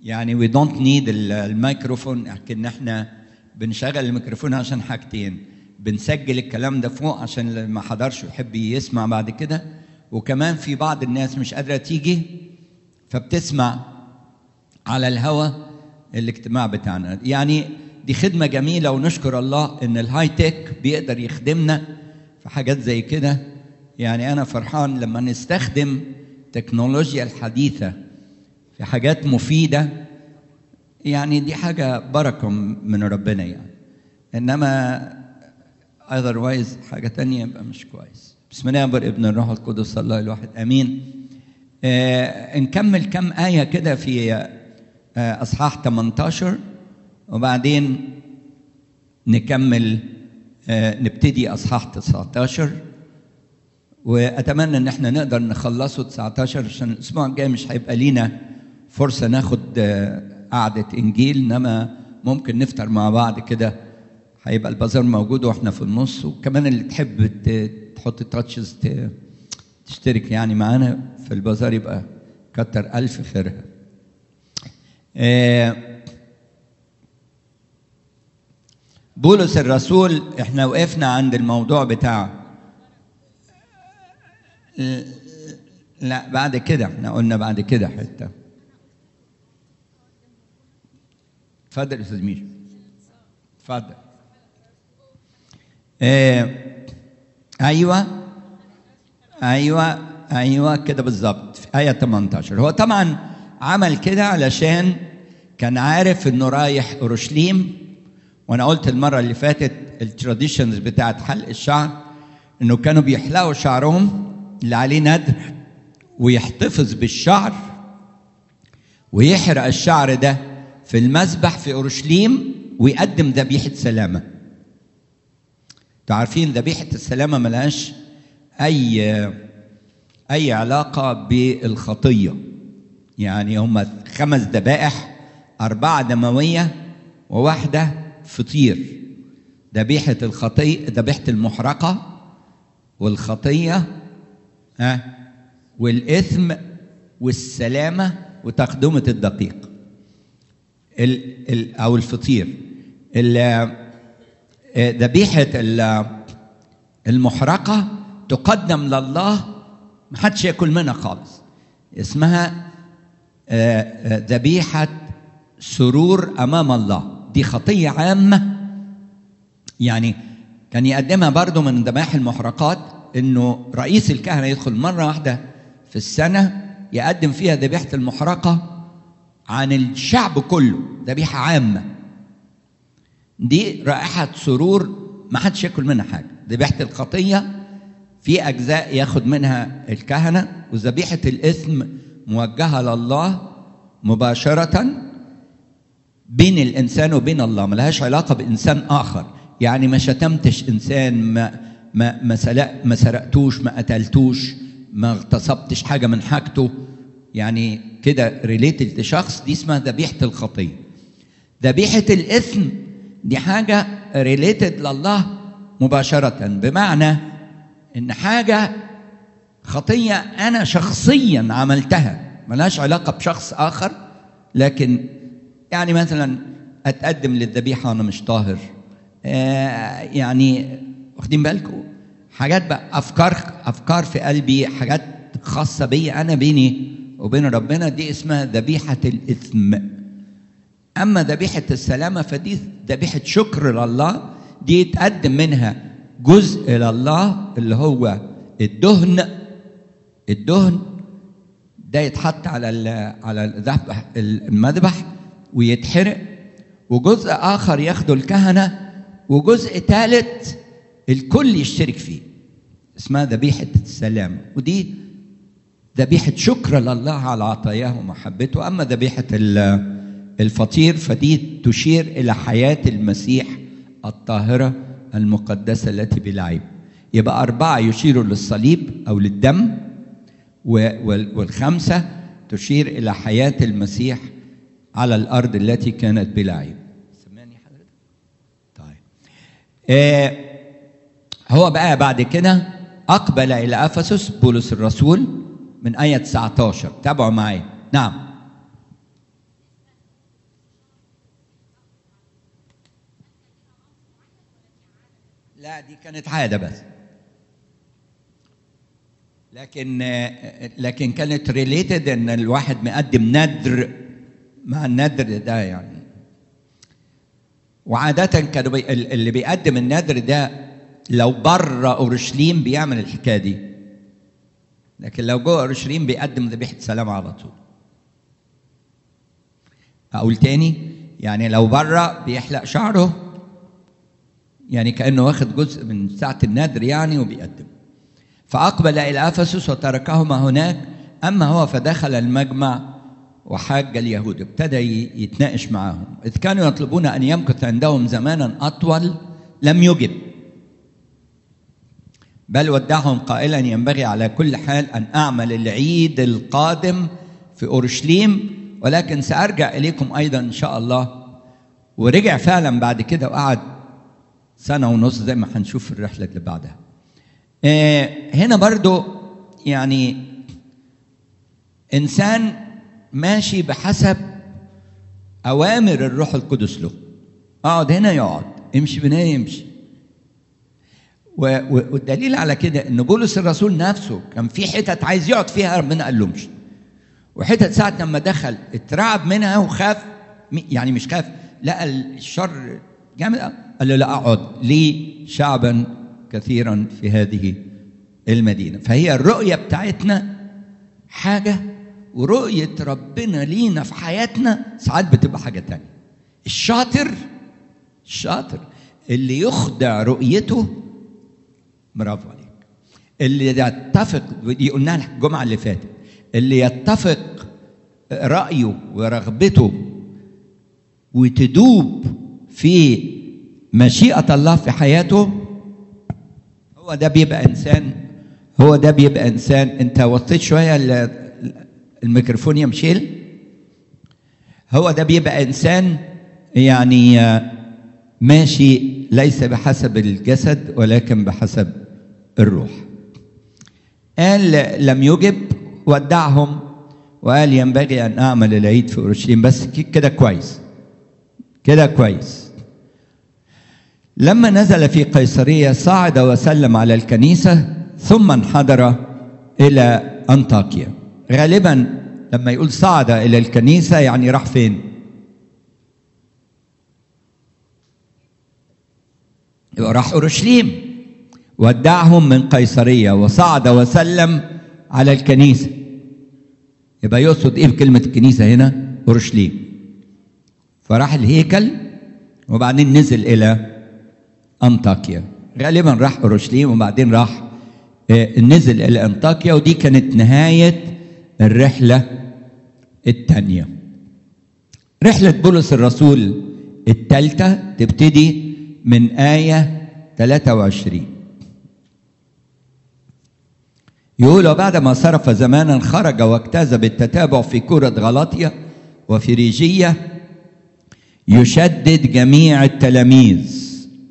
يعني we don't need ال- الميكروفون لكن احنا بنشغل الميكروفون عشان حاجتين بنسجل الكلام ده فوق عشان اللي ما حضرش ويحب يسمع بعد كده وكمان في بعض الناس مش قادره تيجي فبتسمع على الهوا الاجتماع بتاعنا يعني دي خدمة جميلة ونشكر الله ان الهاي تك بيقدر يخدمنا في حاجات زي كده يعني انا فرحان لما نستخدم التكنولوجيا الحديثة في حاجات مفيدة يعني دي حاجة بركة من ربنا يعني انما otherwise حاجة تانية يبقى مش كويس بسم الله الرحمن ابن الروح القدس الله الواحد امين آه نكمل كم آية كده في آه أصحاح 18 وبعدين نكمل آه نبتدي أصحاح 19 وأتمنى إن احنا نقدر نخلصه 19 عشان الأسبوع الجاي مش هيبقى لينا فرصة ناخد آه قعدة إنجيل إنما ممكن نفطر مع بعض كده هيبقى البازار موجود واحنا في النص وكمان اللي تحب ت- تحط تاتشز ت- تشترك يعني معانا في البازار يبقى كتر ألف خيرها آه، بولس الرسول احنا وقفنا عند الموضوع بتاع لا بعد كده احنا قلنا بعد كده حته اتفضل يا استاذ ميشو اتفضل آه، ايوه ايوه ايوه كده بالظبط في ايه 18 هو طبعا عمل كده علشان كان عارف انه رايح اورشليم وانا قلت المره اللي فاتت التراديشنز بتاعت حلق الشعر انه كانوا بيحلقوا شعرهم اللي عليه ندر ويحتفظ بالشعر ويحرق الشعر ده في المذبح في اورشليم ويقدم ذبيحه سلامه انتوا عارفين ذبيحه السلامه ملهاش اي اي علاقه بالخطيه يعني هم خمس ذبائح اربعه دمويه وواحده فطير ذبيحه الخطيه ذبيحه المحرقه والخطيه ها والاثم والسلامه وتقدمه الدقيق ال ال او الفطير ال- آه، ذبيحه ال- المحرقه تقدم لله ما حدش ياكل منها خالص اسمها آه، آه، ذبيحه سرور امام الله دي خطيه عامه يعني كان يقدمها برضو من ذبائح المحرقات انه رئيس الكهنه يدخل مره واحده في السنه يقدم فيها ذبيحه المحرقه عن الشعب كله ذبيحه عامه دي رائحه سرور ما حدش ياكل منها حاجه ذبيحه الخطيه في اجزاء ياخد منها الكهنه وذبيحه الاثم موجهه لله مباشره بين الانسان وبين الله ملهاش علاقه بانسان اخر يعني ما شتمتش انسان ما ما ما, سلق ما سرقتوش ما قتلتوش ما اغتصبتش حاجه من حاجته يعني كده ريليتد لشخص دي اسمها ذبيحه الخطيه ذبيحه الاثم دي حاجه ريليتد لله مباشره بمعنى ان حاجه خطيه انا شخصيا عملتها ملهاش علاقه بشخص اخر لكن يعني مثلا اتقدم للذبيحه وانا مش طاهر آه يعني واخدين بالكم حاجات بقى افكار افكار في قلبي حاجات خاصه بي انا بيني وبين ربنا دي اسمها ذبيحه الاثم اما ذبيحه السلامه فدي ذبيحه شكر لله دي يتقدم منها جزء لله اللي هو الدهن الدهن ده يتحط على ال على الذبح المذبح ويتحرق وجزء اخر ياخده الكهنه وجزء ثالث الكل يشترك فيه اسمها ذبيحه السلام ودي ذبيحه شكر لله على عطاياه ومحبته اما ذبيحه الفطير فدي تشير الى حياه المسيح الطاهره المقدسه التي بلا عيب يبقى اربعه يشيروا للصليب او للدم والخمسه تشير الى حياه المسيح على الارض التي كانت بلا عيب سمعني حضرتك طيب آه هو بقى بعد كده اقبل الى افسس بولس الرسول من ايه 19 تابعوا معايا نعم لا دي كانت عاده بس لكن لكن كانت ريليتد ان الواحد مقدم ندر مع الندر ده يعني وعادة كانوا بي اللي بيقدم النذر ده لو بره اورشليم بيعمل الحكايه دي لكن لو جوه اورشليم بيقدم ذبيحه سلام على طول اقول تاني يعني لو بره بيحلق شعره يعني كانه واخد جزء من ساعه النذر يعني وبيقدم فاقبل الى افسس وتركهما هناك اما هو فدخل المجمع وحاج اليهود ابتدى يتناقش معاهم إذ كانوا يطلبون أن يمكث عندهم زمانا أطول لم يجب بل ودعهم قائلا ينبغي على كل حال أن أعمل العيد القادم في أورشليم ولكن سأرجع إليكم أيضا إن شاء الله ورجع فعلا بعد كده وقعد سنة ونص زي ما هنشوف في الرحلة اللي بعدها آه هنا برضو يعني إنسان ماشي بحسب أوامر الروح القدس له اقعد هنا يقعد امشي من هنا يمشي والدليل على كده ان بولس الرسول نفسه كان في حتت عايز يقعد فيها ربنا قال له امشي وحتت ساعة لما دخل اترعب منها وخاف يعني مش خاف لقى الشر جامد قال له لا اقعد لي شعبا كثيرا في هذه المدينة فهي الرؤية بتاعتنا حاجة ورؤية ربنا لينا في حياتنا ساعات بتبقى حاجة تانية الشاطر الشاطر اللي يخدع رؤيته برافو عليك اللي يتفق دي قلناها الجمعة اللي فاتت اللي يتفق رأيه ورغبته وتدوب في مشيئة الله في حياته هو ده بيبقى إنسان هو ده بيبقى إنسان أنت وطيت شوية الميكروفون يا مشيل هو ده بيبقى انسان يعني ماشي ليس بحسب الجسد ولكن بحسب الروح قال لم يجب ودعهم وقال ينبغي ان اعمل العيد في اورشليم بس كده كويس كده كويس لما نزل في قيصريه صعد وسلم على الكنيسه ثم انحدر الى انطاكيا غالبا لما يقول صعد الى الكنيسه يعني راح فين راح اورشليم ودعهم من قيصريه وصعد وسلم على الكنيسه يبقى يقصد ايه بكلمه الكنيسه هنا اورشليم فراح الهيكل وبعدين نزل الى انطاكيا غالبا راح اورشليم وبعدين راح نزل الى انطاكيا ودي كانت نهايه الرحلة الثانية رحلة بولس الرسول الثالثة تبتدي من آية 23 يقول وبعدما صرف زمانا خرج واجتاز بالتتابع في كرة غلطية وفي ريجية يشدد جميع التلاميذ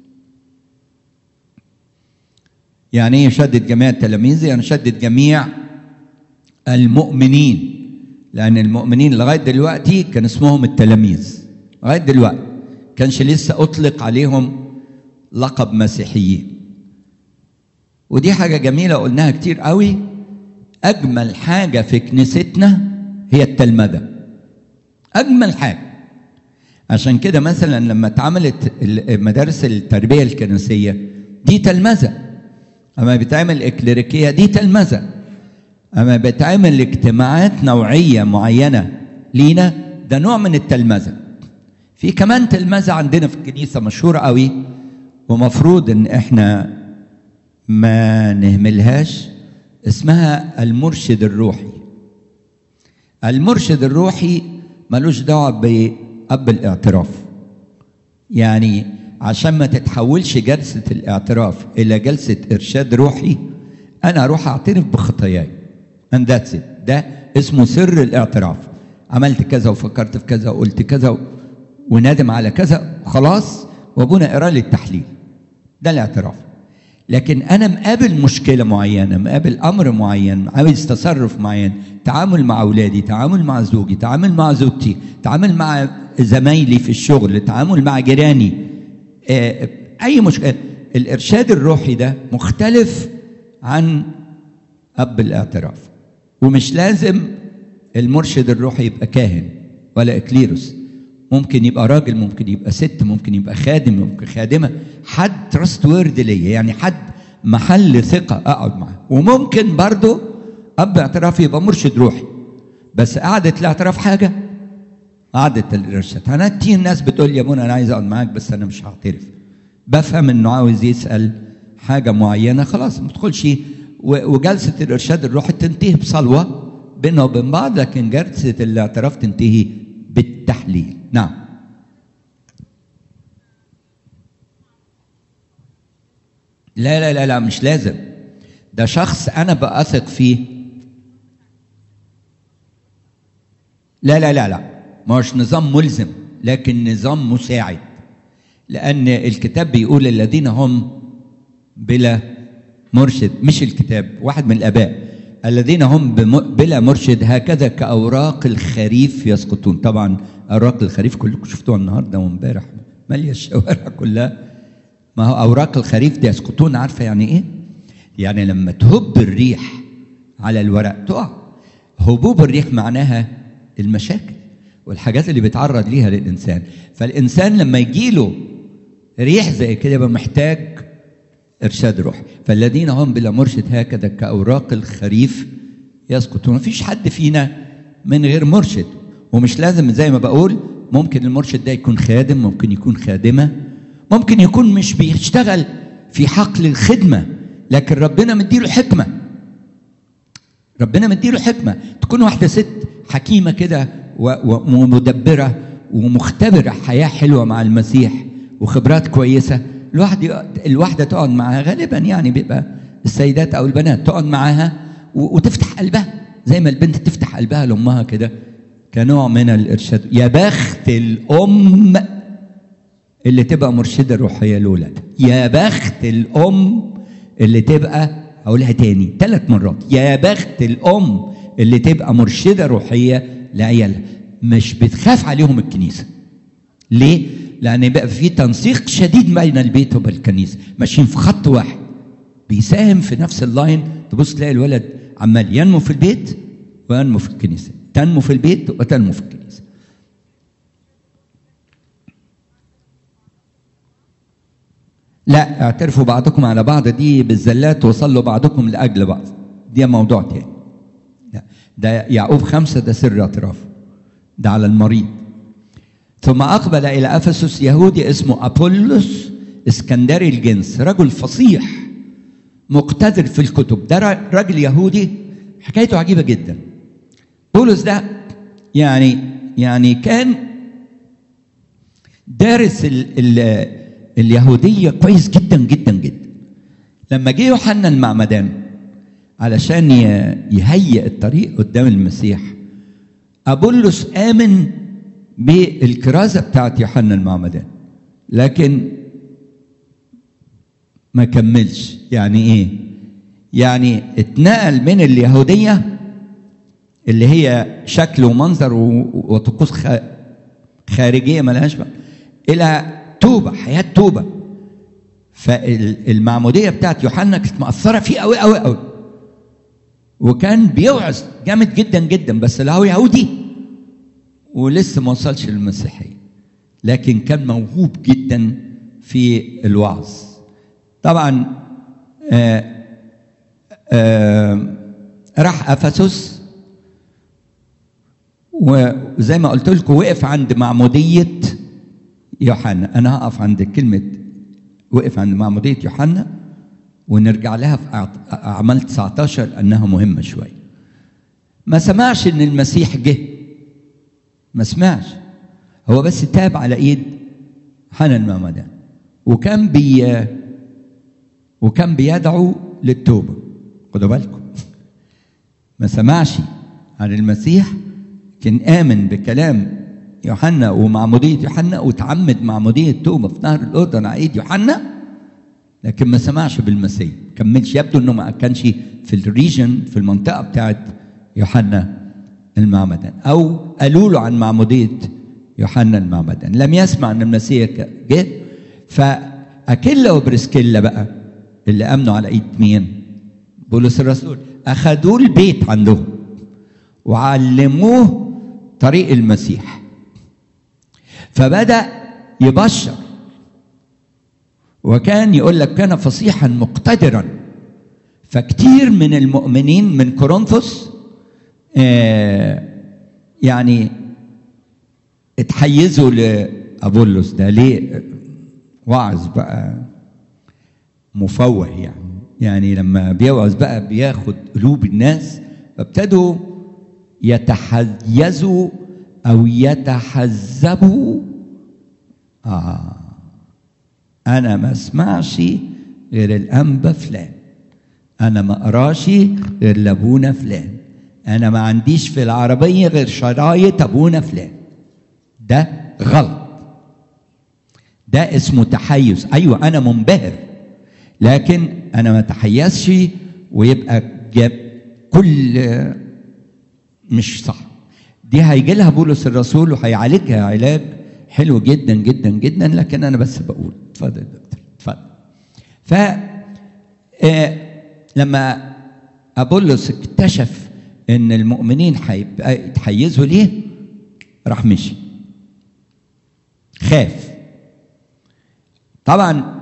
يعني ايه يشدد جميع التلاميذ يعني يشدد جميع المؤمنين لأن المؤمنين لغاية دلوقتي كان اسمهم التلاميذ لغاية دلوقتي كانش لسه أطلق عليهم لقب مسيحيين ودي حاجة جميلة قلناها كتير قوي أجمل حاجة في كنيستنا هي التلمذة أجمل حاجة عشان كده مثلا لما اتعملت مدارس التربية الكنسية دي تلمذة أما بتعمل إكليريكية دي تلمذة أما بتعمل اجتماعات نوعية معينة لينا ده نوع من التلمذة في كمان تلمذة عندنا في الكنيسة مشهورة قوي ومفروض ان احنا ما نهملهاش اسمها المرشد الروحي المرشد الروحي ملوش دعوة بأب الاعتراف يعني عشان ما تتحولش جلسة الاعتراف إلى جلسة إرشاد روحي أنا أروح أعترف بخطاياي and that's it ده اسمه سر الاعتراف عملت كذا وفكرت في كذا وقلت كذا ونادم على كذا خلاص وابونا قرا لي التحليل ده الاعتراف لكن انا مقابل مشكله معينه مقابل امر معين عاوز تصرف معين تعامل مع اولادي تعامل مع زوجي تعامل مع زوجتي تعامل مع زمايلي في الشغل تعامل مع جيراني اي مشكله الارشاد الروحي ده مختلف عن اب الاعتراف ومش لازم المرشد الروحي يبقى كاهن ولا اكليروس ممكن يبقى راجل ممكن يبقى ست ممكن يبقى خادم ممكن خادمه حد تراست وورد ليا يعني حد محل ثقه اقعد معاه وممكن برضه اب اعتراف يبقى مرشد روحي بس قعدة الاعتراف حاجة قعدة الإرشاد أنا كتير ناس بتقول لي يا ابونا أنا عايز أقعد معاك بس أنا مش هعترف بفهم إنه عاوز يسأل حاجة معينة خلاص ما تدخلش وجلسة الإرشاد الروحي تنتهي بصلوة بيننا وبين بعض لكن جلسة الاعتراف تنتهي بالتحليل نعم لا لا لا لا مش لازم ده شخص أنا بأثق فيه لا لا لا لا ما هوش نظام ملزم لكن نظام مساعد لأن الكتاب بيقول الذين هم بلا مرشد مش الكتاب واحد من الآباء الذين هم بلا مرشد هكذا كأوراق الخريف يسقطون طبعا أوراق الخريف كلكم شفتوها النهارده وامبارح مالية الشوارع كلها ما هو أوراق الخريف دي يسقطون عارفة يعني إيه؟ يعني لما تهب الريح على الورق تقع هبوب الريح معناها المشاكل والحاجات اللي بيتعرض ليها للإنسان فالإنسان لما يجيله ريح زي كده يبقى محتاج إرشاد روح فالذين هم بلا مرشد هكذا كأوراق الخريف يسقطون مفيش حد فينا من غير مرشد ومش لازم زي ما بقول ممكن المرشد ده يكون خادم ممكن يكون خادمة ممكن يكون مش بيشتغل في حقل الخدمة لكن ربنا مديله حكمة ربنا مديله حكمة تكون واحدة ست حكيمة كده ومدبرة ومختبرة حياة حلوة مع المسيح وخبرات كويسة الواحد الواحدة تقعد معاها غالبا يعني بيبقى السيدات أو البنات تقعد معاها وتفتح قلبها زي ما البنت تفتح قلبها لأمها كده كنوع من الإرشاد يا بخت الأم اللي تبقى مرشدة روحية لأولادها يا بخت الأم اللي تبقى أقولها تاني ثلاث مرات يا بخت الأم اللي تبقى مرشدة روحية لعيالها مش بتخاف عليهم الكنيسة ليه؟ لأن بقى في تنسيق شديد بين البيت وبين الكنيسة ماشيين في خط واحد بيساهم في نفس اللاين تبص تلاقي الولد عمال ينمو في البيت وينمو في الكنيسة تنمو في البيت وتنمو في الكنيسة لا اعترفوا بعضكم على بعض دي بالزلات وصلوا بعضكم لأجل بعض دي موضوع تاني ده يعقوب خمسة ده سر اعترافه ده على المريض ثم أقبل إلى أفسس يهودي اسمه أبولس اسكندري الجنس رجل فصيح مقتدر في الكتب ده راجل يهودي حكايته عجيبة جدا بولس ده يعني يعني كان دارس ال ال اليهودية كويس جدا جدا جدا لما جه يوحنا المعمدان علشان يهيئ الطريق قدام المسيح أبولس آمن بالكرازة بتاعت يوحنا المعمدان لكن ما كملش يعني ايه يعني اتنقل من اليهودية اللي هي شكل ومنظر وطقوس خارجية ملهاش بقى إلى توبة حياة توبة فالمعمودية بتاعت يوحنا كانت مأثرة فيه قوي قوي قوي وكان بيوعظ جامد جدا جدا بس لا هو يهودي ولسه ما وصلش للمسيحية لكن كان موهوب جدا في الوعظ طبعا آآ آآ راح افسس وزي ما قلت لكم وقف عند معموديه يوحنا انا هقف عند كلمه وقف عند معموديه يوحنا ونرجع لها في اعمال 19 لانها مهمه شويه ما سمعش ان المسيح جه ما سمعش هو بس تاب على ايد حنا المعمدان وكان بي وكان بيدعو للتوبه خدوا بالكم ما سمعش عن المسيح كان آمن بكلام يوحنا ومعمودية يوحنا وتعمد معمودية توبة في نهر الأردن على إيد يوحنا لكن ما سمعش بالمسيح كملش يبدو إنه ما كانش في الريجن في المنطقة بتاعت يوحنا المعمدان أو قالوا له عن معمودية يوحنا المعمدان لم يسمع أن المسيح جه ف أكيلا وبرسكيلا بقى اللي أمنوا على إيد مين؟ بولس الرسول أخذوه البيت عندهم وعلموه طريق المسيح فبدأ يبشر وكان يقول لك كان فصيحا مقتدرا فكتير من المؤمنين من كورنثوس آه يعني اتحيزوا لابولس ده ليه وعظ بقى مفوه يعني يعني لما بيوعظ بقى بياخد قلوب الناس فابتدوا يتحيزوا او يتحزبوا اه انا ما اسمعش غير الانبا فلان انا ما اقراش غير لابونا فلان انا ما عنديش في العربيه غير شرايط ابونا فلان ده غلط ده اسمه تحيز ايوه انا منبهر لكن انا ما تحيزش ويبقى جاب كل مش صح دي هيجي لها بولس الرسول وهيعالجها علاج حلو جدا جدا جدا لكن انا بس بقول اتفضل يا دكتور اتفضل ف آه لما ابولس اكتشف ان المؤمنين هيبقى يتحيزوا ليه راح مشي خاف طبعا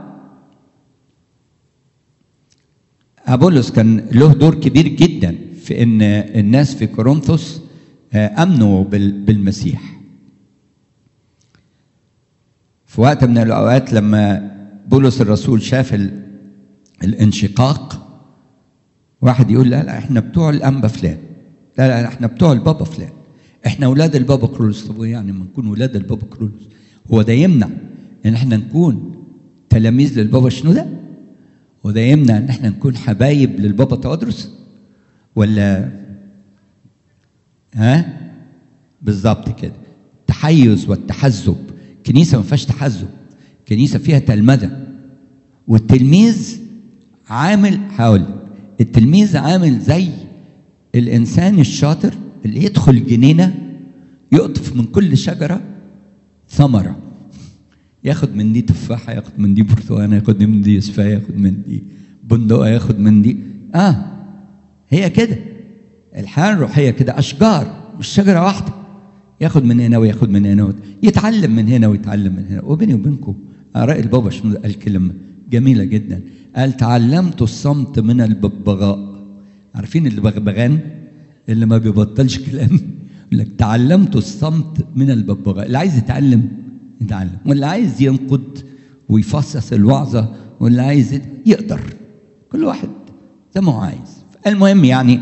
ابولس كان له دور كبير جدا في ان الناس في كورنثوس امنوا بالمسيح في وقت من الاوقات لما بولس الرسول شاف الانشقاق واحد يقول لا لا احنا بتوع الانبا فلان لا لا احنا بتوع البابا فلان احنا اولاد البابا كرولوس طب يعني ما نكون اولاد البابا كرولوس هو ده يمنع ان احنا نكون تلاميذ للبابا شنو ده وده يمنع ان احنا نكون حبايب للبابا تودرس ولا ها بالظبط كده التحيز والتحزب كنيسه ما فيهاش تحزب كنيسه فيها تلمذه والتلميذ عامل حاول التلميذ عامل زي الانسان الشاطر اللي يدخل جنينه يقطف من كل شجره ثمره ياخد من دي تفاحه ياخد من دي برتقانه ياخد من دي يسفاه ياخد من دي بندقه ياخد من دي اه هي كده الحياه الروحيه كده اشجار مش شجره واحده ياخد من هنا وياخد من هنا يتعلم من هنا ويتعلم من هنا وبيني وبينكم اراء البابا شنو قال كلمه جميله جدا قال تعلمت الصمت من الببغاء عارفين البغبغان اللي ما بيبطلش كلام يقول لك تعلمت الصمت من الببغاء اللي عايز يتعلم يتعلم واللي عايز ينقد ويفصص الوعظه واللي عايز يقدر كل واحد زي ما هو عايز المهم يعني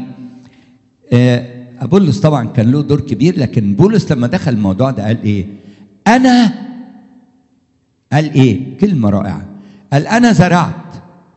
ابولس طبعا كان له دور كبير لكن بولس لما دخل الموضوع ده قال ايه انا قال ايه كلمه رائعه قال انا زرعت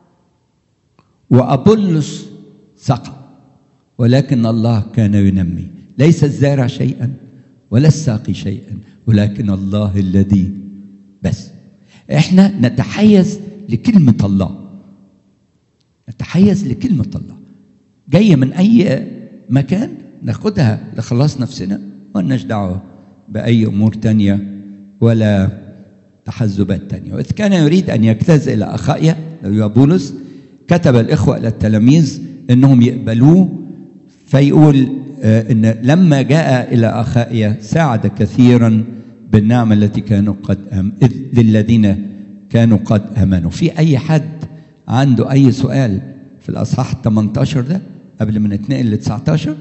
وابولس سقى ولكن الله كان ينمي ليس الزارع شيئا ولا الساقي شيئا ولكن الله الذي بس احنا نتحيز لكلمه الله نتحيز لكلمه الله جايه من اي مكان ناخدها لخلاص نفسنا مالناش دعوه باي امور تانيه ولا تحزبات تانية وإذ كان يريد أن يجتاز إلى أخائيا يا بولس كتب الإخوة إلى التلاميذ أنهم يقبلوه فيقول أن لما جاء إلى أخائيا ساعد كثيرا بالنعمة التي كانوا قد أم للذين كانوا قد آمنوا في أي حد عنده أي سؤال في الأصحاح 18 ده قبل ما نتنقل ل 19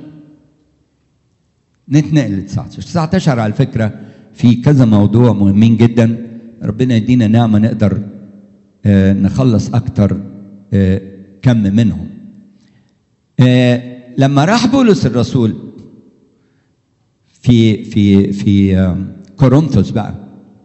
نتنقل ل 19 19 على فكرة في كذا موضوع مهمين جدا ربنا يدينا نعمة نقدر آه نخلص أكتر آه كم منهم آه لما راح بولس الرسول في في في كورنثوس بقى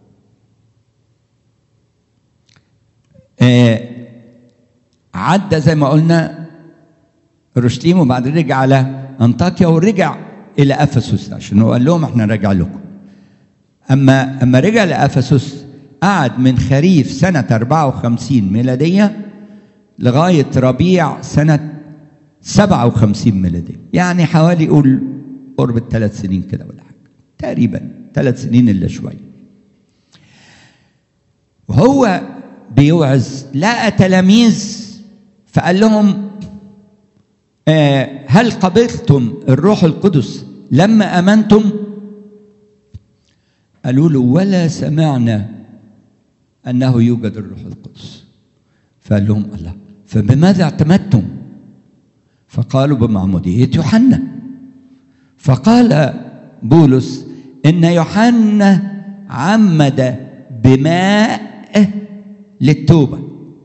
عدى زي ما قلنا اورشليم وبعدين رجع على انطاكيا ورجع الى افسس عشان هو قال لهم احنا راجع لكم اما اما رجع لافسس قعد من خريف سنه 54 ميلاديه لغايه ربيع سنه 57 ميلاديه يعني حوالي قول قرب الثلاث سنين كده ولا حاجه تقريبا ثلاث سنين الا شويه وهو بيوعظ لقى تلاميذ فقال لهم آه هل قبلتم الروح القدس لما امنتم قالوا له ولا سمعنا انه يوجد الروح القدس فقال لهم الله فبماذا اعتمدتم فقالوا بمعموديه يوحنا فقال بولس ان يوحنا عمد بماء للتوبه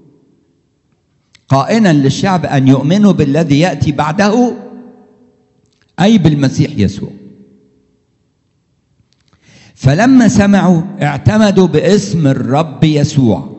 قائلا للشعب ان يؤمنوا بالذي ياتي بعده اي بالمسيح يسوع فلما سمعوا اعتمدوا باسم الرب يسوع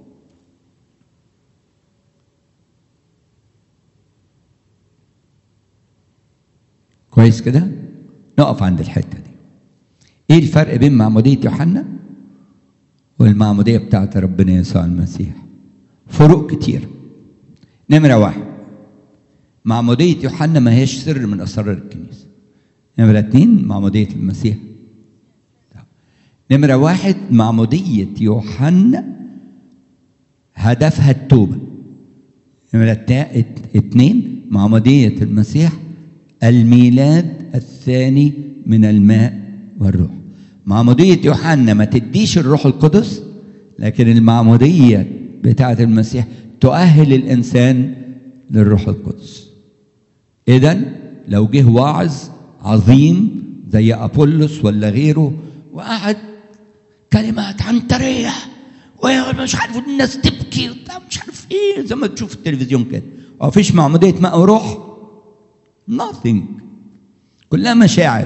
كويس كده نقف عند الحته دي ايه الفرق بين معموديه يوحنا والمعموديه بتاعت ربنا يسوع المسيح فروق كتير نمره واحد معموديه يوحنا ما هيش سر من اسرار الكنيسه نمره اتنين معموديه المسيح نمرة واحد معمودية يوحنا هدفها التوبة نمرة اتنين معمودية المسيح الميلاد الثاني من الماء والروح معمودية يوحنا ما تديش الروح القدس لكن المعمودية بتاعة المسيح تؤهل الإنسان للروح القدس إذا لو جه واعظ عظيم زي أبولس ولا غيره وقعد كلمات عنترية ومش عارف الناس تبكي مش عارف ايه زي ما تشوف في التلفزيون كده ما فيش معمودية ماء وروح nothing كلها مشاعر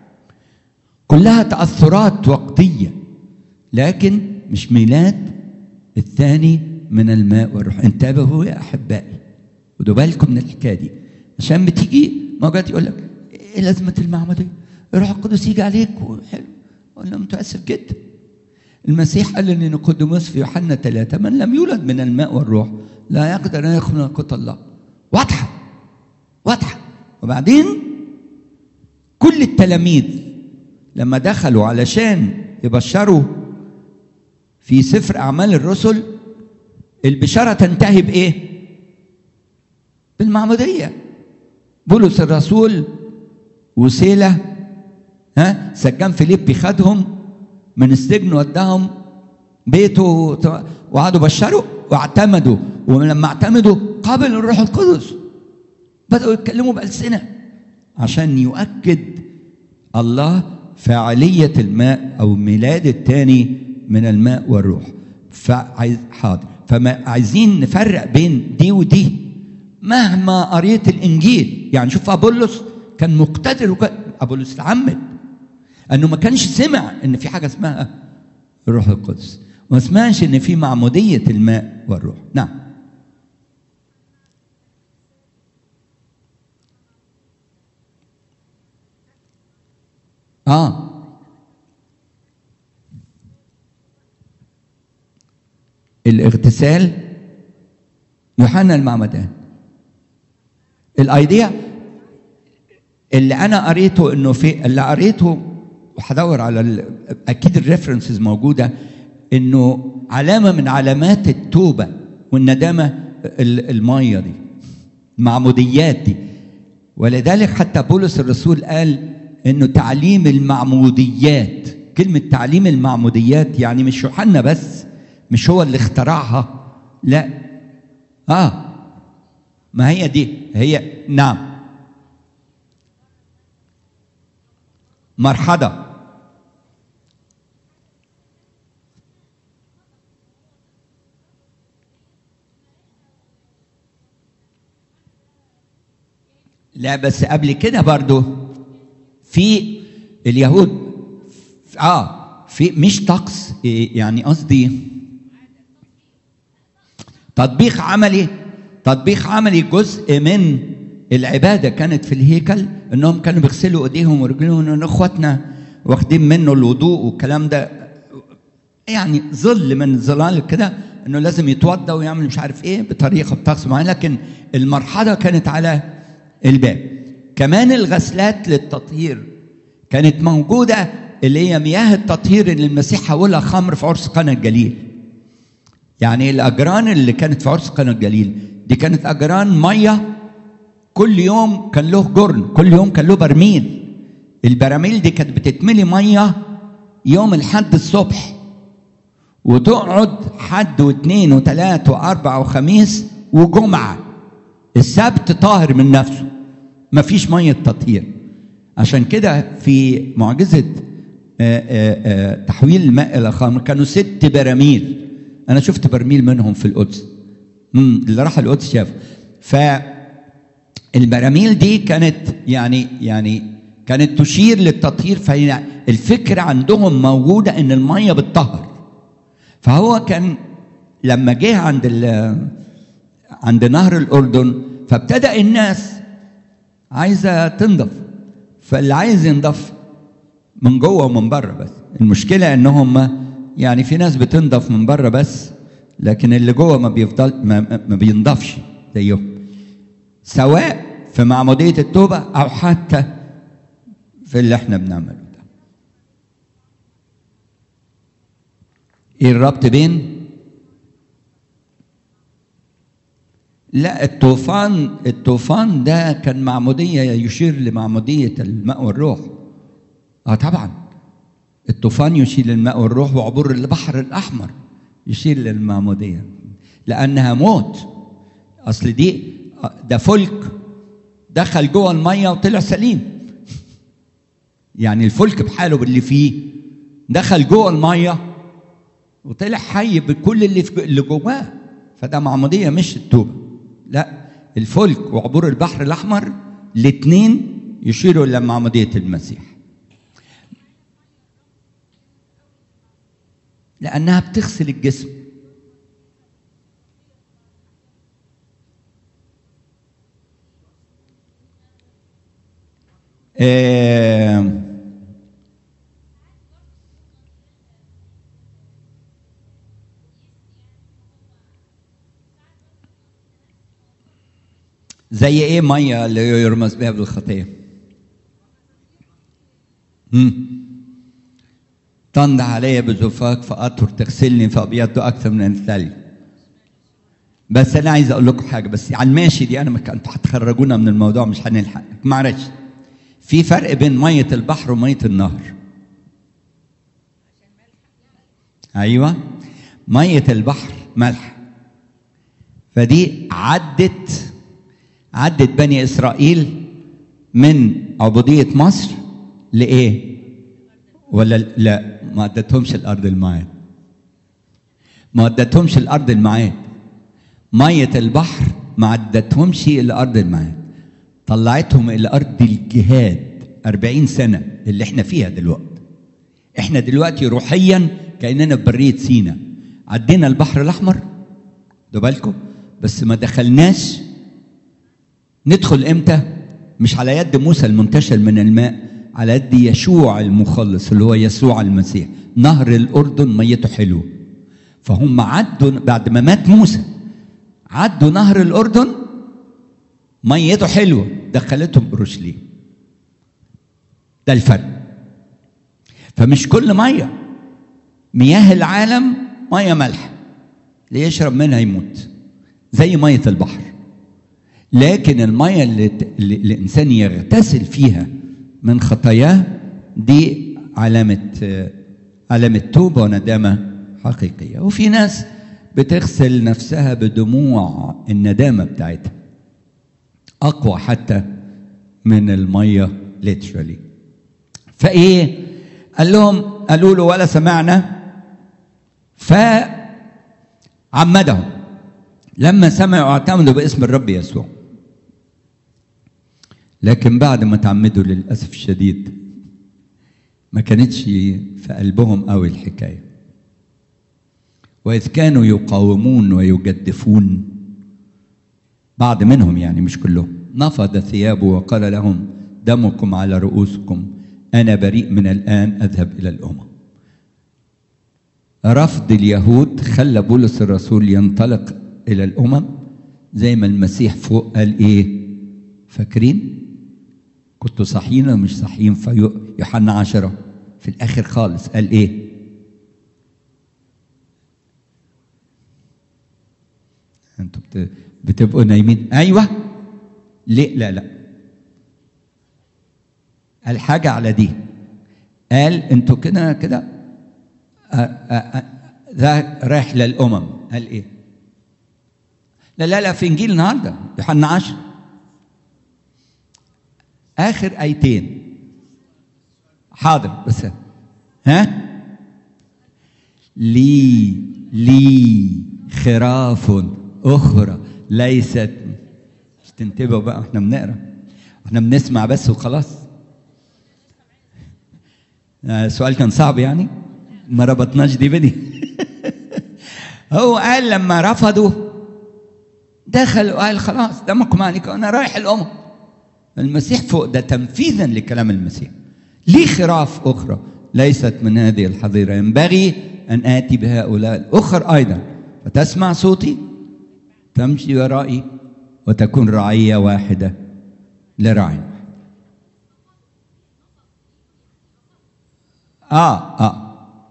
كلها تأثرات وقتية لكن مش ميلاد الثاني من الماء والروح انتبهوا يا أحبائي خدوا بالكم من الحكاية دي عشان بتيجي موجات يقول لك ايه لازمة المعمودية الروح القدس يجي عليك وحلو اقول له متاسف جدا المسيح قال لنيقوديموس في يوحنا ثلاثة من لم يولد من الماء والروح لا يقدر أن يدخل ملكوت الله واضحة واضحة وبعدين كل التلاميذ لما دخلوا علشان يبشروا في سفر أعمال الرسل البشارة تنتهي بإيه؟ بالمعمودية بولس الرسول وسيلة ها سجان فيليبي خدهم من السجن وداهم بيته وقعدوا بشروا واعتمدوا ولما اعتمدوا قابلوا الروح القدس بدأوا يتكلموا بألسنة عشان يؤكد الله فاعلية الماء أو ميلاد الثاني من الماء والروح فعايز حاضر فما عايزين نفرق بين دي ودي مهما قريت الإنجيل يعني شوف أبولس كان مقتدر وكان أبولس اتعمد انه ما كانش سمع ان في حاجه اسمها الروح القدس وما سمعش ان في معموديه الماء والروح نعم اه الاغتسال يوحنا المعمدان الايديا اللي انا قريته انه في اللي قريته وهدور على ال... اكيد الريفرنسز موجوده انه علامه من علامات التوبه والندامه الميه دي المعموديات دي ولذلك حتى بولس الرسول قال انه تعليم المعموديات كلمه تعليم المعموديات يعني مش يوحنا بس مش هو اللي اخترعها لا اه ما هي دي هي نعم مرحضة لا بس قبل كده برضو في اليهود اه في مش طقس يعني قصدي تطبيق عملي تطبيق عملي جزء من العباده كانت في الهيكل انهم كانوا بيغسلوا ايديهم ورجليهم ان اخواتنا واخدين منه الوضوء والكلام ده يعني ظل من ظلال كده انه لازم يتوضا ويعمل مش عارف ايه بطريقه بطقس معين لكن المرحله كانت على الباب كمان الغسلات للتطهير كانت موجوده اللي هي مياه التطهير اللي المسيح حولها خمر في عرس قنا الجليل يعني الاجران اللي كانت في عرس قنا الجليل دي كانت اجران ميه كل يوم كان له جرن كل يوم كان له برميل البراميل دي كانت بتتملي ميه يوم الحد الصبح وتقعد حد واثنين وثلاث واربع وخميس وجمعه السبت طاهر من نفسه مفيش ميه تطهير عشان كده في معجزه آآ آآ تحويل الماء الى خمر كانوا ست براميل انا شفت برميل منهم في القدس امم اللي راح القدس شاف فالبراميل دي كانت يعني يعني كانت تشير للتطهير فالفكره عندهم موجوده ان الميه بتطهر فهو كان لما جه عند عند نهر الاردن فابتدا الناس عايزه تنضف فاللي عايز ينضف من جوه ومن بره بس المشكله انهم يعني في ناس بتنضف من بره بس لكن اللي جوه ما بيفضل ما, ما بينضفش زيهم سواء في معموديه التوبه او حتى في اللي احنا بنعمله ده ايه الربط بين لا الطوفان الطوفان ده كان معموديه يشير لمعموديه الماء والروح اه طبعا الطوفان يشير للماء والروح وعبور البحر الاحمر يشير للمعموديه لانها موت اصل دي ده فلك دخل جوه الميه وطلع سليم يعني الفلك بحاله باللي فيه دخل جوه الميه وطلع حي بكل اللي في اللي جواه فده معموديه مش التوبه لا الفلك وعبور البحر الاحمر الاثنين يشيروا الى معموديه المسيح لانها بتغسل الجسم آه زي ايه ميه اللي يرمز بها بالخطيه تنضح علي بزفاك فاطهر تغسلني فابيض اكثر من الثلج بس انا عايز اقول لكم حاجه بس على الماشي دي انا ما انتوا هتخرجونا من الموضوع مش هنلحق معلش في فرق بين ميه البحر وميه النهر ايوه ميه البحر ملح فدي عدت عدت بني اسرائيل من عبوديه مصر لايه ولا لا ما ادتهمش الارض المعاد ما ادتهمش الارض المعاد ميه البحر ما عدتهمش الى ارض المعاد طلعتهم الى ارض الجهاد أربعين سنه اللي احنا فيها دلوقتي احنا دلوقتي روحيا كاننا في بريه سينا عدينا البحر الاحمر خدوا بالكم بس ما دخلناش ندخل امتى مش على يد موسى المنتشل من الماء على يد يشوع المخلص اللي هو يسوع المسيح نهر الاردن ميته حلوه فهم عدوا بعد ما مات موسى عدوا نهر الاردن ميته حلوه دخلتهم اورشليم ده الفرق فمش كل ميه مياه العالم ميه مالحه اللي يشرب منها يموت زي ميه البحر لكن الميه اللي, اللي الانسان يغتسل فيها من خطاياه دي علامه علامه توبه وندامه حقيقيه وفي ناس بتغسل نفسها بدموع الندامه بتاعتها اقوى حتى من الميه ليترالي فايه قال لهم قالوا له ولا سمعنا فعمدهم لما سمعوا اعتمدوا باسم الرب يسوع لكن بعد ما تعمدوا للاسف الشديد ما كانتش في قلبهم قوي الحكايه واذ كانوا يقاومون ويجدفون بعض منهم يعني مش كلهم نفض ثيابه وقال لهم دمكم على رؤوسكم انا بريء من الان اذهب الى الامم رفض اليهود خلى بولس الرسول ينطلق الى الامم زي ما المسيح فوق قال ايه فاكرين كنتوا صحيين ولا مش صحيين في يوحنا عشرة في الآخر خالص قال إيه انتوا بت- بتبقوا نايمين ايوه ليه لا لا قال حاجه على دي قال انتوا كده كده آه، آه، آه، ده رايح للامم قال ايه لا لا لا في انجيل النهارده يوحنا 10 اخر ايتين حاضر بس ها لي لي خراف اخرى ليست مش تنتبهوا بقى احنا بنقرا احنا بنسمع بس وخلاص آه، السؤال كان صعب يعني ما ربطناش دي بدي هو قال لما رفضوا دخل وقال خلاص دمكم عليكم انا رايح الامم المسيح فوق ده تنفيذا لكلام المسيح لي خراف اخرى ليست من هذه الحظيره ينبغي ان اتي بهؤلاء الاخر ايضا فتسمع صوتي تمشي ورائي وتكون رعيه واحده لراعي واحد اه اه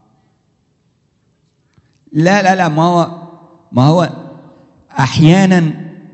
لا لا لا ما هو ما هو احيانا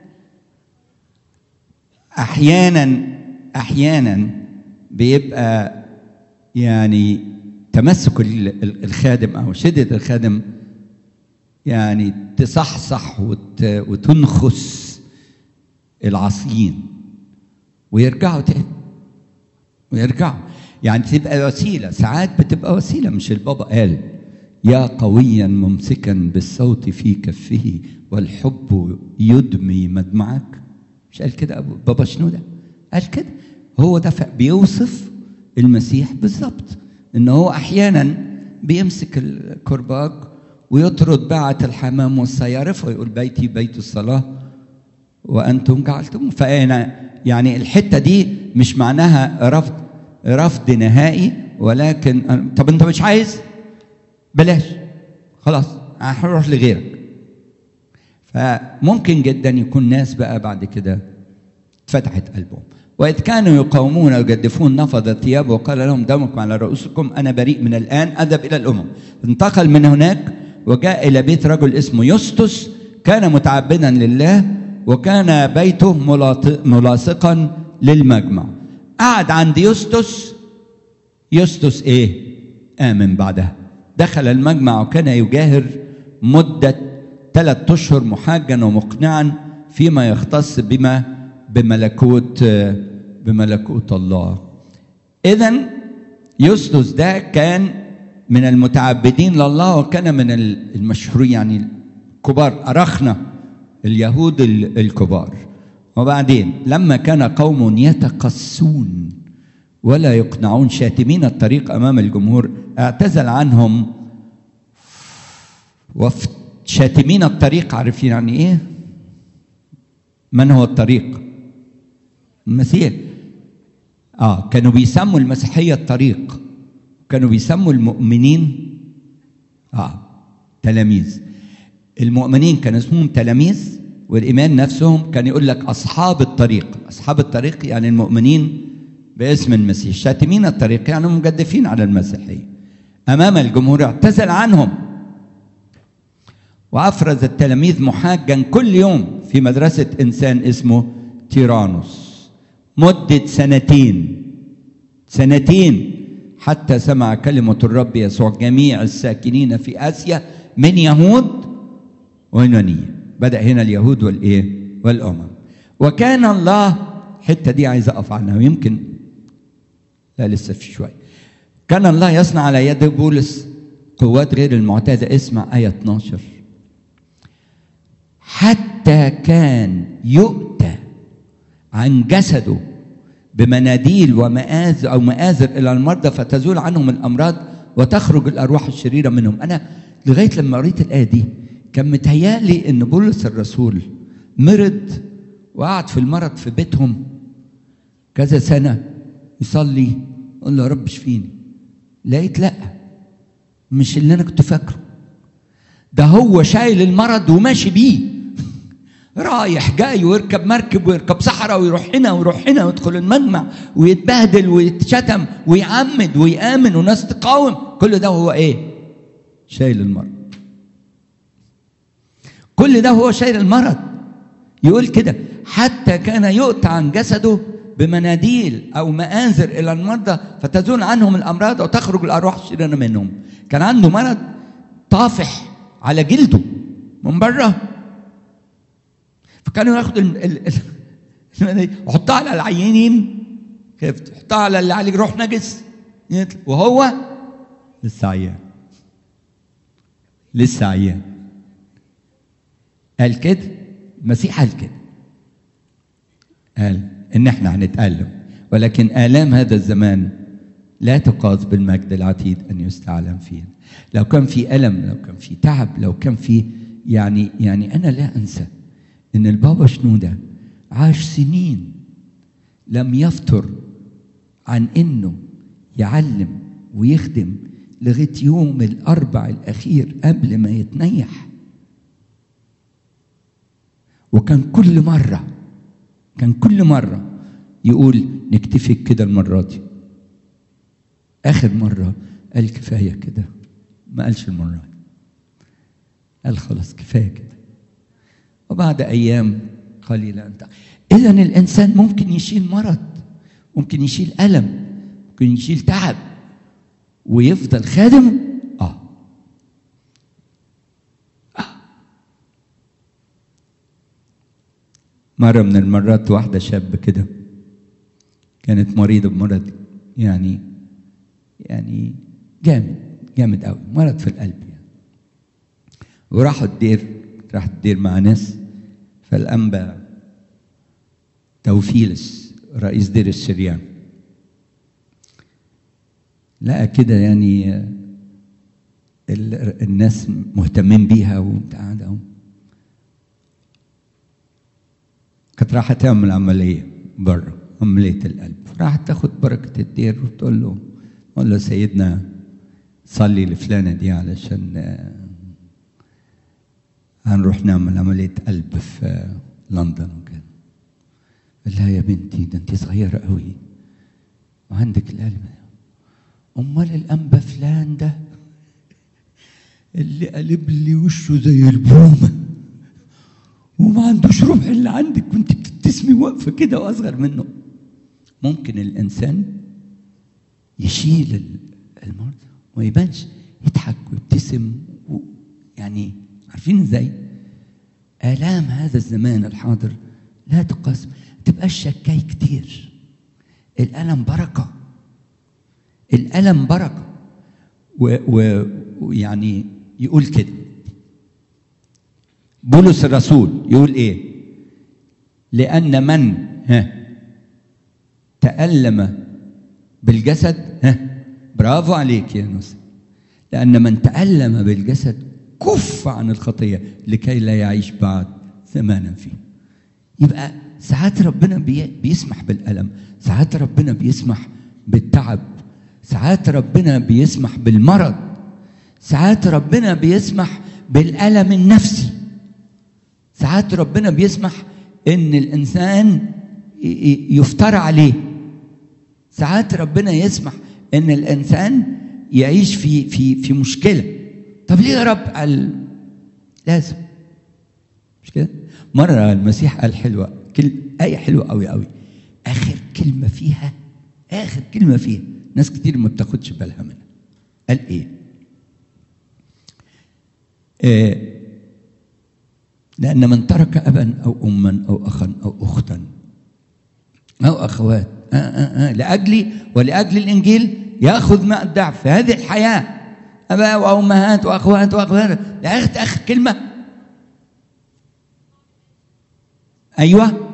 احيانا احيانا بيبقى يعني تمسك ال- ال- الخادم او شده الخادم يعني تصحصح وت- وتنخس العصيين ويرجعوا تاني ويرجعوا يعني تبقى وسيله ساعات بتبقى وسيله مش البابا قال يا قويا ممسكا بالصوت في كفه والحب يدمي مدمعك مش قال كده ابو بابا شنودة قال كده هو ده ف- بيوصف المسيح بالظبط ان هو احيانا بيمسك الكرباج ويطرد باعة الحمام والصيارف ويقول بيتي بيت الصلاه وانتم جعلتم فانا يعني الحته دي مش معناها رفض رفض نهائي ولكن طب انت مش عايز بلاش خلاص هروح لغيرك فممكن جدا يكون ناس بقى بعد كده فتحت قلبهم وإذ كانوا يقاومون ويجدفون نفض ثيابه وقال لهم دمكم على رؤوسكم أنا بريء من الآن أذهب إلى الأمم انتقل من هناك وجاء إلى بيت رجل اسمه يسطس كان متعبدا لله وكان بيته ملاط- ملاصقا للمجمع قعد عند يسطس يسطس ايه آمن بعدها دخل المجمع وكان يجاهر مدة ثلاث أشهر محاجا ومقنعا فيما يختص بما بملكوت بملكوت الله إذا يسطس ده كان من المتعبدين لله وكان من المشهورين يعني الكبار أرخنا اليهود ال- الكبار وبعدين لما كان قوم يتقسون ولا يقنعون شاتمين الطريق امام الجمهور اعتزل عنهم وف شاتمين الطريق عارفين يعني ايه من هو الطريق المسيح اه كانوا بيسموا المسيحيه الطريق كانوا بيسموا المؤمنين اه تلاميذ المؤمنين كان اسمهم تلاميذ والايمان نفسهم كان يقول لك اصحاب الطريق اصحاب الطريق يعني المؤمنين باسم المسيح شاتمين الطريق يعني مجدفين على المسيحيه امام الجمهور اعتزل عنهم وافرز التلاميذ محاجا كل يوم في مدرسه انسان اسمه تيرانوس مده سنتين سنتين حتى سمع كلمه الرب يسوع جميع الساكنين في اسيا من يهود ويونانيه بدا هنا اليهود والايه والامم وكان الله الحته دي عايز اقف عنها ويمكن لا لسه في شويه كان الله يصنع على يد بولس قوات غير المعتاده اسمع ايه 12 حتى كان يؤتى عن جسده بمناديل ومآذر او مآذر الى المرضى فتزول عنهم الامراض وتخرج الارواح الشريره منهم انا لغايه لما قريت الايه دي كان متهيألي ان بولس الرسول مرض وقعد في المرض في بيتهم كذا سنه يصلي يقول له يا رب اشفيني لقيت لا مش اللي انا كنت فاكره ده هو شايل المرض وماشي بيه رايح جاي ويركب مركب ويركب صحراء ويروح هنا ويروح هنا ويدخل المجمع ويتبهدل ويتشتم ويعمد ويآمن وناس تقاوم كل ده هو ايه؟ شايل المرض كل ده هو شايل المرض يقول كده حتى كان يؤتى عن جسده بمناديل او مآنذر الى المرضى فتزول عنهم الامراض وتخرج الارواح الشريره منهم كان عنده مرض طافح على جلده من بره فكانوا ياخدوا يحطها على العيانين كيف يحطها على اللي عليه روح نجس وهو لسه عيان لسه عيان قال كده المسيح قال كده قال ان احنا هنتألم ولكن آلام هذا الزمان لا تقاس بالمجد العتيد ان يستعلم فيه لو كان في ألم لو كان في تعب لو كان في يعني يعني انا لا انسى ان البابا شنودة عاش سنين لم يفتر عن انه يعلم ويخدم لغايه يوم الاربع الاخير قبل ما يتنيح وكان كل مره كان كل مره يقول نكتفي كده المره دي اخر مره قال كفايه كده ما قالش المره دي قال خلاص كفايه كده وبعد ايام قليله انت اذا الانسان ممكن يشيل مرض ممكن يشيل الم ممكن يشيل تعب ويفضل خادم اه اه مرة من المرات واحدة شاب كده كانت مريضة بمرض يعني يعني جامد جامد قوي مرض في القلب يعني وراحوا الدير راح الدير مع ناس فالأنبا توفيلس رئيس دير السريان لقى كده يعني الناس مهتمين بيها وبتاع ده كانت رايحة تعمل عملية بره عملية القلب راحت تاخد بركة الدير وتقول له قول له سيدنا صلي لفلانة دي علشان هنروح نعمل عملية قلب في لندن وكده قال لها يا بنتي ده انت صغيرة قوي وعندك القلب ده امال الانبا فلان ده اللي قلب لي وشه زي البومه وما عندوش ربع اللي عندك كنت بتبتسمي واقفه كده واصغر منه ممكن الانسان يشيل المرض وما يبانش يضحك ويبتسم و... يعني عارفين ازاي الام هذا الزمان الحاضر لا تقاس ما تبقاش شكاي كتير الالم بركه الألم بركة ويعني يقول كده بولس الرسول يقول ايه لأن من ها تألم بالجسد ها برافو عليك يا نصر لأن من تألم بالجسد كف عن الخطية لكي لا يعيش بعد زمانا فيه يبقى ساعات ربنا بيسمح بالألم ساعات ربنا بيسمح بالتعب ساعات ربنا بيسمح بالمرض ساعات ربنا بيسمح بالألم النفسي ساعات ربنا بيسمح ان الانسان يفترى عليه ساعات ربنا يسمح ان الانسان يعيش في في في مشكله طب ليه يا رب قال لازم مش كده مره المسيح قال حلوه كل ايه حلوه قوي قوي اخر كلمه فيها اخر كلمه فيها ناس كتير ما بتاخدش بالها منها قال ايه آه لأن من ترك أبا أو أما أو أخا أو أختا أو أخوات آه آه آه لأجلي ولأجل الإنجيل يأخذ ماء الضعف في هذه الحياة أباء وأمهات وأخوات وأخوات لأخذ آخر كلمة أيوه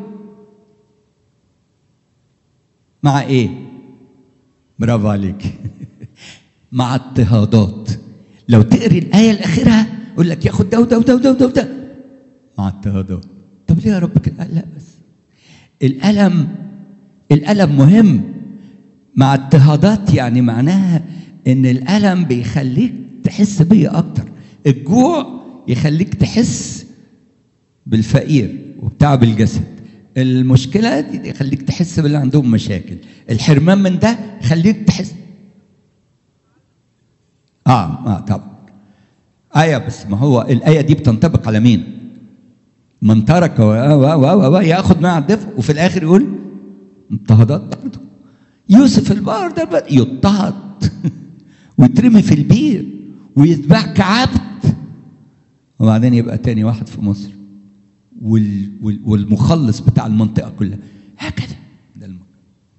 مع إيه؟ برافو عليك مع اضطهادات لو تقري الآية الأخيرة يقول لك ياخد ده وده وده وده وده, وده. مع اضطهادات طب ليه يا رب كده؟ لا بس الألم الألم مهم مع اضطهادات يعني معناها إن الألم بيخليك تحس بيا أكتر الجوع يخليك تحس بالفقير وبتعب الجسد المشكلة دي يخليك تحس باللي عندهم مشاكل الحرمان من ده يخليك تحس اه اه طبعا آية بس ما هو الآية دي بتنطبق على مين؟ من ترك و و و و ياخذ مع الدفء وفي الاخر يقول اضطهادات برضه يوسف البار ده بقى يضطهد ويترمي في البير ويتباع كعبد وبعدين يبقى تاني واحد في مصر وال وال والمخلص بتاع المنطقه كلها هكذا ده الم...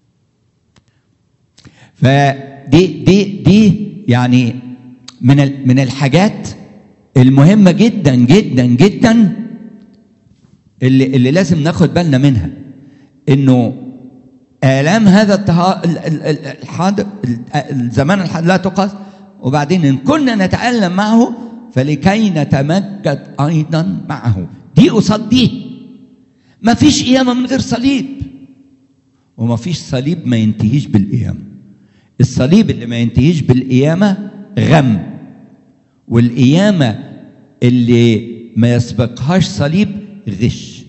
فدي دي دي يعني من ال من الحاجات المهمه جدا جدا جدا اللي اللي لازم ناخد بالنا منها انه الام هذا التها... الحاضر الزمان الحاضر لا تقاس وبعدين ان كنا نتالم معه فلكي نتمجد ايضا معه دي قصاد دي ما فيش قيامه من غير صليب وما فيش صليب ما ينتهيش بالقيامه الصليب اللي ما ينتهيش بالقيامه غم والقيامه اللي ما يسبقهاش صليب غش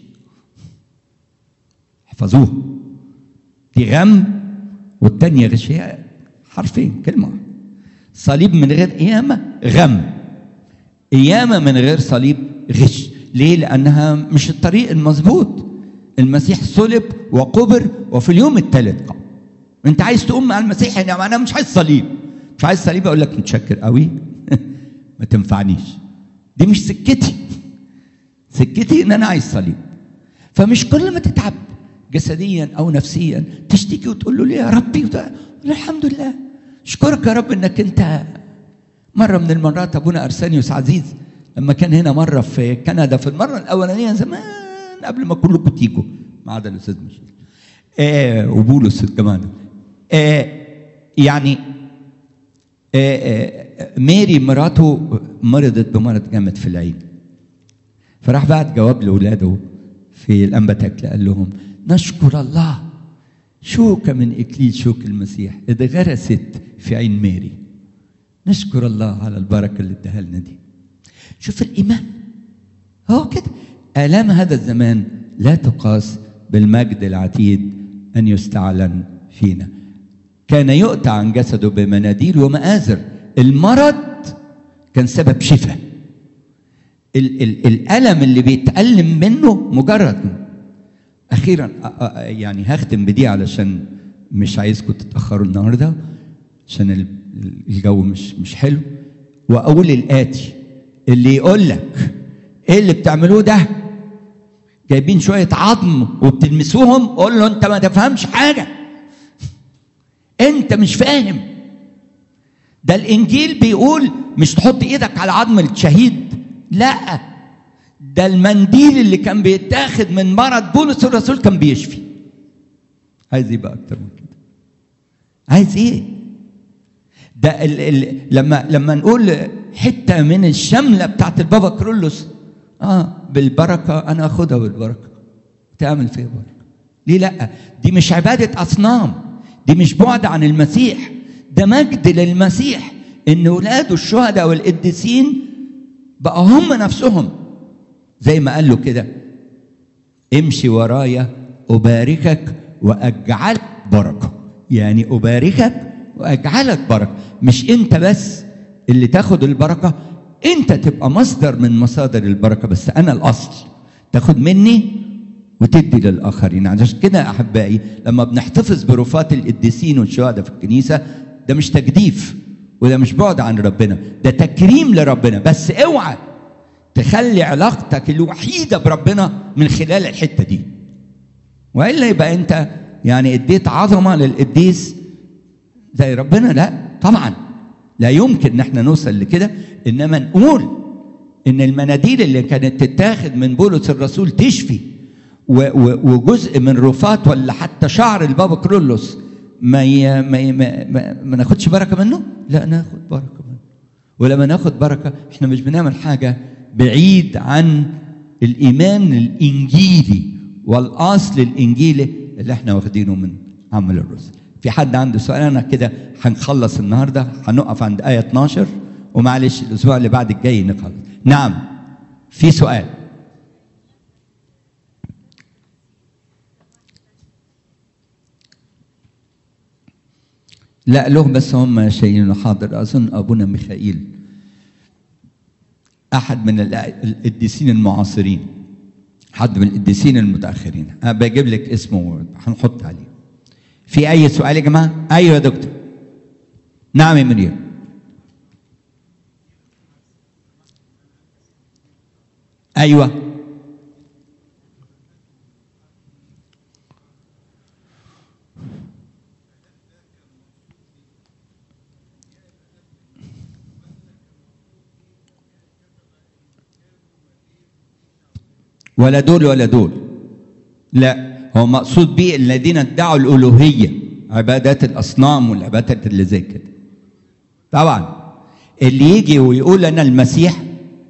احفظوها دي غم والتانية غش هي حرفين كلمة صليب من غير قيامة غم قيامة من غير صليب غش ليه؟ لأنها مش الطريق المظبوط المسيح صلب وقبر وفي اليوم الثالث قام انت عايز تقوم مع المسيح يعني معناها مش عايز صليب مش عايز صليب اقول لك متشكر قوي ما تنفعنيش دي مش سكتي سكتي ان انا عايز صليب فمش كل ما تتعب جسديا او نفسيا تشتكي وتقول له ليه يا ربي وتقول له الحمد لله اشكرك يا رب انك انت مره من المرات ابونا ارسانيوس عزيز لما كان هنا مره في كندا في المره الاولانيه زمان قبل ما كلكم تيجوا ما عدا الاستاذ مشيل آه وبولس كمان آه يعني آه آه ماري مراته مرضت بمرض جامد في العين فراح بعت جواب لاولاده في الانبتك قال لهم نشكر الله شوكة من إكليل شوك المسيح اتغرست في عين ماري نشكر الله على البركة اللي اداها لنا دي شوف الإيمان هو كده آلام هذا الزمان لا تقاس بالمجد العتيد أن يستعلن فينا كان يؤتى عن جسده بمناديل ومآزر المرض كان سبب شفاء ال- ال- الألم اللي بيتألم منه مجرد أخيرا يعني هختم بدي علشان مش عايزكم تتأخروا النهارده عشان الجو مش مش حلو وأقول الآتي اللي يقول لك إيه اللي بتعملوه ده؟ جايبين شوية عظم وبتلمسوهم قول له أنت ما تفهمش حاجة أنت مش فاهم ده الإنجيل بيقول مش تحط إيدك على عظم الشهيد لا ده المنديل اللي كان بيتاخد من مرض بولس الرسول كان بيشفي عايز ايه بقى اكتر من كده عايز ايه ده ال ال لما لما نقول حته من الشمله بتاعت البابا كرولوس اه بالبركه انا اخدها بالبركه تعمل فيها بركه ليه لا دي مش عباده اصنام دي مش بعد عن المسيح ده مجد للمسيح ان اولاده الشهداء والقديسين بقى هم نفسهم زي ما قال له كده امشي ورايا أباركك وأجعلك بركة يعني أباركك وأجعلك بركة مش أنت بس اللي تاخد البركة أنت تبقى مصدر من مصادر البركة بس أنا الأصل تاخد مني وتدي للآخرين عشان كده أحبائي لما بنحتفظ برفات القديسين والشهداء في الكنيسة ده مش تجديف وده مش بعد عن ربنا ده تكريم لربنا بس اوعى تخلي علاقتك الوحيده بربنا من خلال الحته دي والا يبقى انت يعني اديت عظمه للقديس زي ربنا لا طبعا لا يمكن ان احنا نوصل لكده انما نقول ان المناديل اللي كانت تتاخد من بولس الرسول تشفي وجزء من رفات ولا حتى شعر البابا كرولوس ما ي... ما, ي... ما, ما, ما ناخدش بركه منه لا ناخد بركه منه ولما ناخد بركه احنا مش بنعمل حاجه بعيد عن الايمان الانجيلي والاصل الانجيلي اللي احنا واخدينه من عمل الرسل في حد عنده سؤال انا كده هنخلص النهارده هنقف عند ايه 12 ومعلش الاسبوع اللي بعد الجاي نخلص نعم في سؤال لا له بس هم شايلينه حاضر اظن ابونا ميخائيل احد من القديسين المعاصرين حد من القديسين المتاخرين أنا بجيب لك اسمه هنحط عليه في اي سؤال يا جماعه ايوه يا دكتور نعم يا منير ايوه ولا دول ولا دول لا هو مقصود به الذين ادعوا الالوهيه عبادات الاصنام والعبادات اللي زي كده طبعا اللي يجي ويقول انا المسيح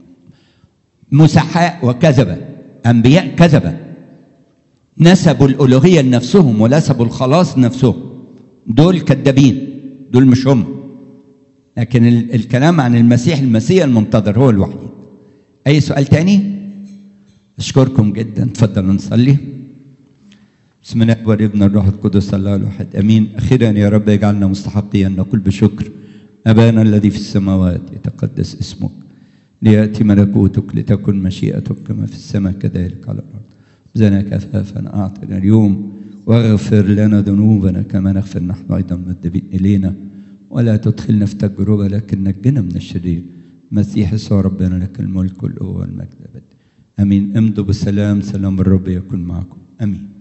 مسحاء وكذبه انبياء كذبه نسبوا الالوهيه لنفسهم ونسبوا الخلاص لنفسهم دول كذابين دول مش هم لكن ال- الكلام عن المسيح المسيح المنتظر هو الوحيد اي سؤال تاني اشكركم جدا تفضلوا نصلي بسم الله والابن الروح القدس الله الواحد امين اخيرا يا رب اجعلنا مستحقين ان نقول بشكر ابانا الذي في السماوات يتقدس اسمك لياتي ملكوتك لتكن مشيئتك كما في السماء كذلك على الارض زنا كفافا اعطنا اليوم واغفر لنا ذنوبنا كما نغفر نحن ايضا مذنبين الينا ولا تدخلنا في تجربه لكن نجنا من الشرير مسيح يسوع ربنا لك الملك والقوه والمجد ابدا امين امضوا بالسلام سلام الرب يكن معكم امين